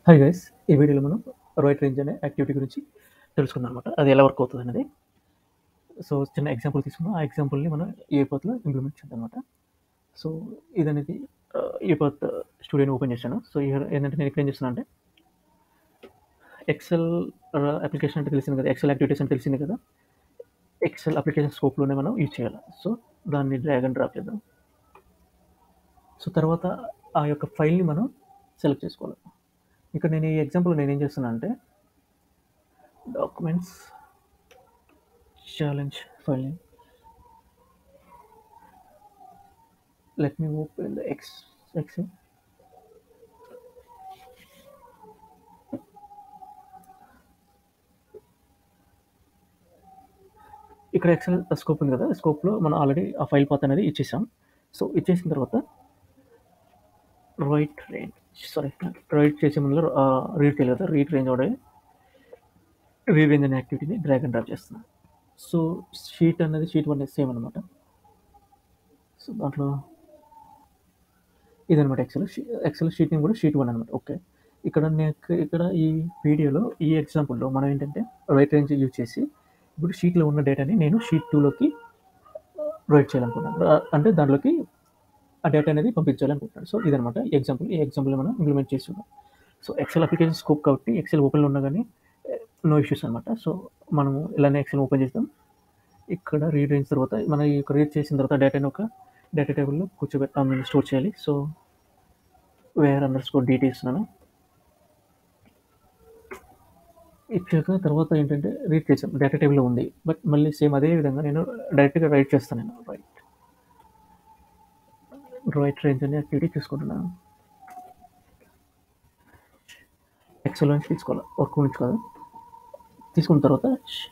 hi guys ఈ వీడియోలో మనం రైట్ రేంజ్ అనే యాక్టివిటీ గురించి తెలుసుకుందాం అనమాట అది ఎలా వర్క్ అవుతుంది అనేది సో చిన్న ఎగ్జాంపుల్ తీసుకున్నాం ఆ ఎగ్జాంపుల్ని మనం ఏ పత్లో ఇంప్లిమెంట్ చేద్దాం అనమాట సో ఇది అనేది ఏ పత్ స్టూడియోని ఓపెన్ చేశాను సో ఇక్కడ ఏంటంటే నేను ఇక్కడ ఏం చేస్తున్నా అంటే ఎక్సెల్ అప్లికేషన్ అంటే తెలిసింది కదా ఎక్సెల్ యాక్టివిటీస్ అంటే తెలిసింది కదా ఎక్సెల్ అప్లికేషన్ స్కోప్లోనే మనం యూజ్ చేయాలి సో దాన్ని డ్రాగ్ అండ్ డ్రాప్ చేద్దాం సో తర్వాత ఆ యొక్క ఫైల్ని మనం సెలెక్ట్ చేసుకోవాలి ఇక్కడ నేను ఈ ఎగ్జాంపుల్ నేను ఏం చేస్తున్నా అంటే documents challenge file let me open the ex ex ఇక్కడ ఎక్సెల్ స్కోప్ ఉంది కదా స్కోప్లో మనం ఆల్రెడీ ఆ ఫైల్ పాత్ అనేది ఇచ్చేసాం సో ఇచ్చేసిన తర్వాత రైట్ రేంజ్ సారీ రైట్ చేసే ముందు రీడ్ చేయాలి కదా రీడ్ రేంజ్ ఆడే రీడ్ రేంజ్ అనే యాక్టివిటీని డ్రాగ్ అండ్ డ్రాప్ చేస్తున్నాను సో షీట్ అనేది షీట్ వన్ సేమ్ అనమాట సో దాంట్లో ఇదనమాట ఎక్సెల్ ఎక్సెల్ షీట్ని కూడా షీట్ వన్ అనమాట ఓకే ఇక్కడ నాకు ఇక్కడ ఈ వీడియోలో ఈ ఎగ్జాంపుల్లో మనం ఏంటంటే రైట్ రేంజ్ యూజ్ చేసి ఇప్పుడు షీట్లో ఉన్న డేటాని నేను షీట్ టూలోకి రైట్ చేయాలనుకుంటున్నాను అంటే దాంట్లోకి ఆ డేటా అనేది పంపించాలనుకుంటున్నాను సో ఇదనమాట ఈ ఎగ్జాంపుల్ ఈ ఎగ్జాంపుల్ మనం ఇంప్లిమెంట్ చేస్తున్నాం సో ఎక్సెల్ అప్లికేషన్ స్కోప్ కాబట్టి ఎక్సెల్ ఓపెన్లో ఉన్నా కానీ నో ఇష్యూస్ అనమాట సో మనము ఇలానే ఎక్సెల్ ఓపెన్ చేస్తాం ఇక్కడ రీడ్ అయిన తర్వాత మనం ఇక్కడ రీడ్ చేసిన తర్వాత డేటాని ఒక డేటా టేబుల్లో కూర్చోబెట్టాం మేము స్టోర్ చేయాలి so var underscore details నేను ఇచ్చాక తర్వాత ఏంటంటే రీడ్ చేసాం డేటా టేబుల్లో ఉంది బట్ మళ్ళీ సేమ్ అదే విధంగా నేను డైరెక్ట్గా రైట్ చేస్తాను నేను రైట్ రైట్ రేంజ్ అనే యాక్టివిటీ తీసుకుంటున్నాను ఎక్సెల్ నుంచి తీసుకోవాలి వర్క్ నుంచి కాదు తీసుకున్న తర్వాత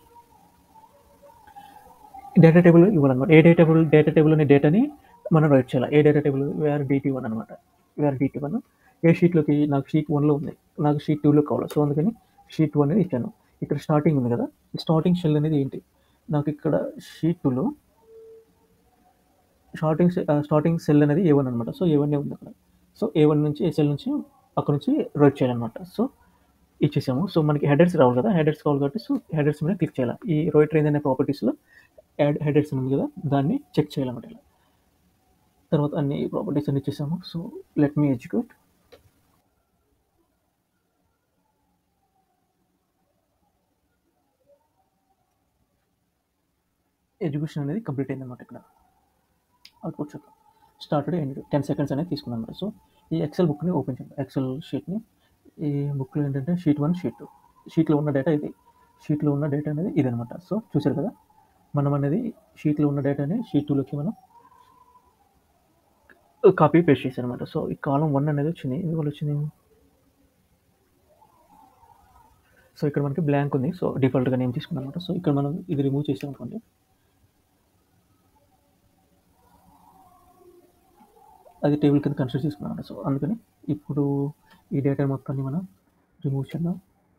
డేటా టేబుల్ ఇవ్వాలన్నమాట ఏ డేటా టేబుల్ డేటా టేబుల్ అనే డేటాని మనం రైట్ చేయాలి ఏ data table var DT one అనమాట వేఆర్ డిటీ వన్ ఏ షీట్లోకి నాకు షీట్ వన్లో ఉంది నాకు షీట్ టూలో కావాలి సో అందుకని షీట్ వన్ అనేది ఇచ్చాను ఇక్కడ స్టార్టింగ్ ఉంది కదా స్టార్టింగ్ షెల్ అనేది ఏంటి నాకు ఇక్కడ షీట్ టూలో స్టార్టింగ్ స్టార్టింగ్ సెల్ అనేది ఏ వన్ అనమాట సో ఏ వన్ ఉంది అక్కడ సో ఏ వన్ నుంచి ఏ సెల్ నుంచి అక్కడ నుంచి రైట్ చేయాలన్నమాట సో ఇచ్చేసాము సో మనకి హెడర్స్ రావాలి కదా హెడర్స్ కావాలి కాబట్టి సో హెడర్స్ మీద క్లిక్ చేయాలి ఈ రోయిట్ రేంజ్ అనే ప్రాపర్టీస్లో యాడ్ హెడర్స్ ఉంది కదా దాన్ని చెక్ చేయాలన్నమాట ఇలా తర్వాత అన్ని ప్రాపర్టీస్ అన్ని ఇచ్చేసాము so let me educate education అనేది కంప్లీట్ అయింది అనమాట ఇక్కడ అవుట్పుట్ చూద్దాం స్టార్టెడ్ ఎండ్ టెన్ సెకండ్స్ అనేది తీసుకున్నాం అనమాట సో ఈ ఎక్సెల్ బుక్ని ఓపెన్ చేద్దాం ఎక్సెల్ షీట్ని ఈ బుక్లో ఏంటంటే షీట్ వన్ షీట్ టూ షీట్లో ఉన్న డేటా ఇది షీట్లో ఉన్న డేటా అనేది ఇది అనమాట సో చూసారు కదా మనం అనేది షీట్లో ఉన్న డేటాని షీట్ టూలోకి మనం కాపీ పేస్ట్ చేశారు అనమాట సో ఈ కాలం వన్ అనేది వచ్చింది ఇది వాళ్ళు వచ్చింది సో ఇక్కడ మనకి బ్లాంక్ ఉంది సో డిఫాల్ట్గా నేను తీసుకున్నాను అనమాట సో ఇక్కడ మనం ఇది రిమూవ్ చేసాం అనుకోండి అది టేబుల్ కింద కన్సిడర్ చేసుకున్నాం సో అందుకని ఇప్పుడు ఈ డేటా మొత్తాన్ని మనం రిమూవ్ చేద్దాం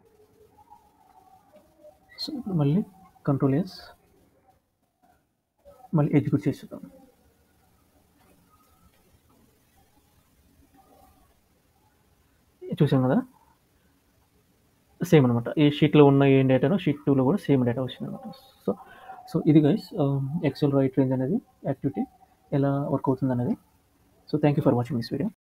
సో ఇప్పుడు మళ్ళీ కంట్రోల్ ఎస్ మళ్ళీ ఎగ్జిక్యూట్ చేసేద్దాం చూసాం కదా సేమ్ అనమాట ఈ షీట్లో ఉన్న ఏం డేటానో షీట్ టూలో కూడా సేమ్ డేటా వచ్చింది అనమాట సో సో ఇది గైస్ ఎక్సెల్ రైట్ రేంజ్ అనేది యాక్టివిటీ ఎలా వర్క్ అవుతుంది అనేది so thank you for watching this video